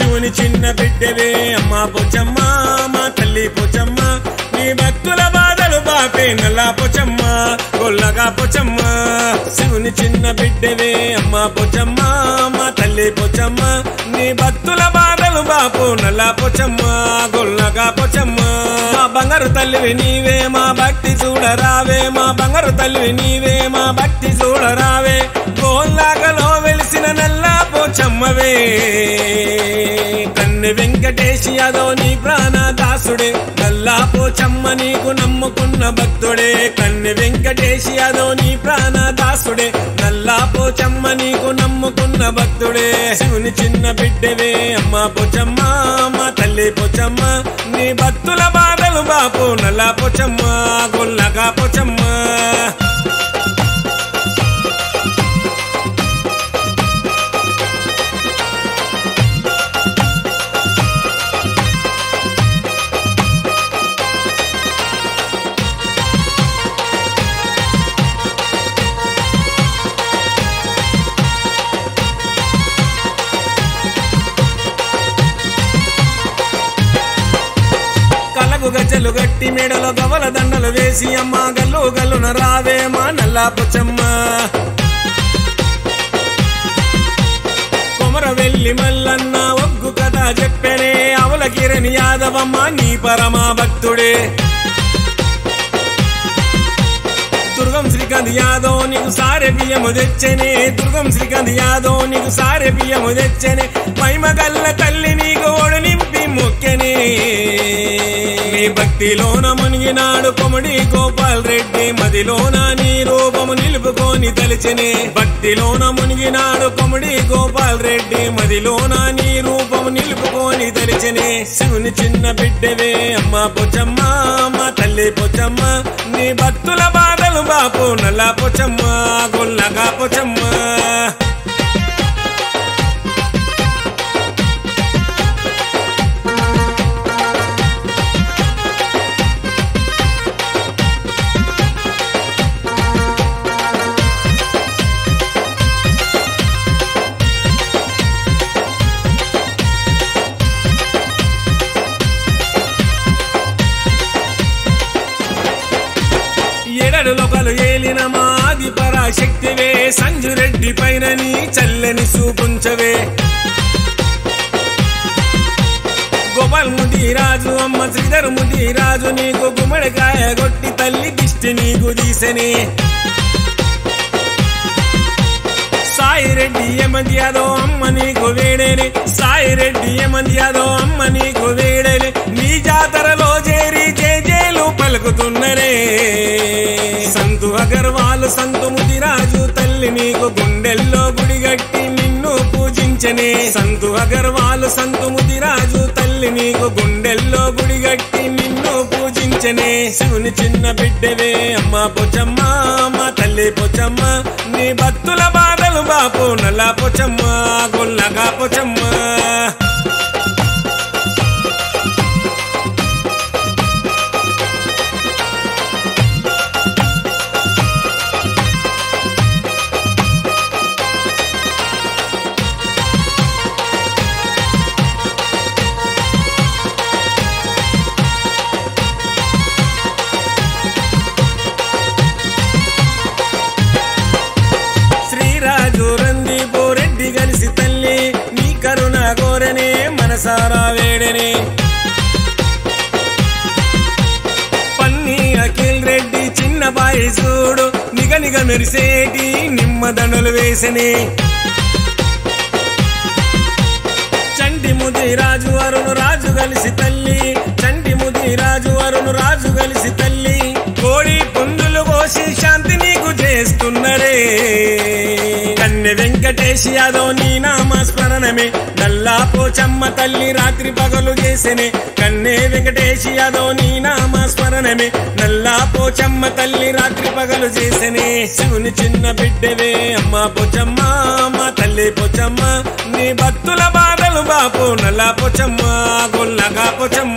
శివుని చిన్న బిడ్డవే అమ్మ పోచమ్మ మా తల్లి పోచమ్మ నీ భక్తుల బాధలు బాపే నల్లా పోచమ్మ గొల్లగా పోచమ్మ శివుని చిన్న బిడ్డవే అమ్మ పోచమ్మ మా తల్లి పోచమ్మ నీ భక్తుల బాధలు బాపు నల్లా పోచమ్మ గొల్లగా పోచమ్మ మా బంగారు తల్లివి నీవే మా భక్తి చూడరావే మా బంగారు తల్లివి నీవే మా భక్తి చూడరావే గోల్లాగలో వెలిసిన నల్లా పోచమ్మవే కన్నె వెంకటేష్ యాదవ్ నీ ప్రాణదాసుడే నల్లా పోచమ్మ నీకు నమ్ముకున్న భక్తుడే కన్నె వెంకటేష్ యాదవ్ నీ ప్రాణదాసుడే నల్లా పోచమ్మ నీకు నమ్ముకున్న భక్తుడే శివుని చిన్న బిడ్డవే అమ్మ పోచమ్మ మా తల్లి పోచమ్మ నీ భక్తుల బాధలు బాపు నల్లా పోచమ్మ గొల్లగా పోచమ్మ కలకు గజ్జలు గట్టి మెడలో గవల దండలు వేసి అమ్మ గల్లు గల్లున రావే మా నల్లా పుచ్చమ్మ కొమర వెళ్ళి మల్లన్న ఒగ్గు కథ చెప్పనే అవల కిరణ్ యాదవమ్మ నీ పరమా భక్తుడే దుర్గం శ్రీకాంత్ యాదవ్ నీకు సారె బియ్యము తెచ్చనే దుర్గం శ్రీకాంత్ యాదవ్ నీకు సారె బియ్యము తెచ్చనే మహిమ గల్ల తల్లి నీకు ఓడు నింపి మొక్కెనే నీ భక్తిలోన మునిగినాడు కొమడి గోపాల్ రెడ్డి మదిలోన నీ రూపము నిలుపుకొని తలిచెనే భక్తిలోన మునిగినాడు కొమడి గోపాల్ రెడ్డి మదిలోన నీ రూపము నిలుపుకొని తలిచెనే శివుని చిన్న బిడ్డవే అమ్మ పొచ్చమ్మ మా తల్లి పొచ్చమ్మ నీ భక్తుల బాధలు బాపు నల్ల పొచ్చమ్మ గొల్లగా పొచ్చమ్మ ఎడడు లోకలు ఏలిన మాది పరాశక్తివే సంజురెడ్డి పైన నీ చల్లని చూపుంచవే గోపాల్ ముదిరాజు అమ్మ శ్రీధర్ ముదిరాజు నీకు గుమ్మడికాయ కొట్టి తల్లి దిష్టి నీకు తీసనే సాయిరెడ్డి ఏమంది యాదో అమ్మ నీకు వేడేని సాయిరెడ్డి ఏమంది యాదో అమ్మ నీకు వేడేని నీ జాతరలో చేరి జేజేలు పలుకుతున్నరే సంతు అగర్వాల్ సంతు ముదిరాజు తల్లి నీకు గుండెల్లో గుడిగట్టి నిన్ను పూజించనే సంతు అగర్వాల్ సంతు ముదిరాజు తల్లి నీకు గుండెల్లో గుడిగట్టి నిన్ను పూజించనే శివుని చిన్న బిడ్డవే అమ్మ పొచ్చమ్మ మా తల్లి పొచ్చమ్మ నీ భక్తుల బాధలు బాపు నల్ల పొచ్చమ్మ గొల్లగా పొచ్చమ్మ శ్రీరాజు రందీపు రెడ్డి కలిసి తల్లి నీ కరుణ కోరనే మనసారా వేడనే పన్ని అఖిల్ రెడ్డి చిన్న బాయి చూడు నిగ నిగ మెరిసేటి నిమ్మదండలు వేసనే చండి ముది రాజు అరుణు రాజు కలిసి తల్లి చండి ముది రాజు అరుణు రాజు కలిసి తల్లి కోడి పుందులు కోసి శాంతి నీకు చేస్తున్నరే కన్నె వెంకటేష్ యాదవ్ నీ నామస్మరణమే నల్లా పోచమ్మ తల్లి రాత్రి పగలు చేసెనే కన్నే వెంకటేష్ యాదవ్ నీ నామస్మరణమే నల్లా పోచమ్మ తల్లి రాత్రి పగలు చేసెనే శివుని చిన్న బిడ్డవే అమ్మ పోచమ్మ మా తల్లి పోచమ్మ నీ భక్తుల బాధలు బాపు నల్లా పోచమ్మ గొల్లగా పోచమ్మ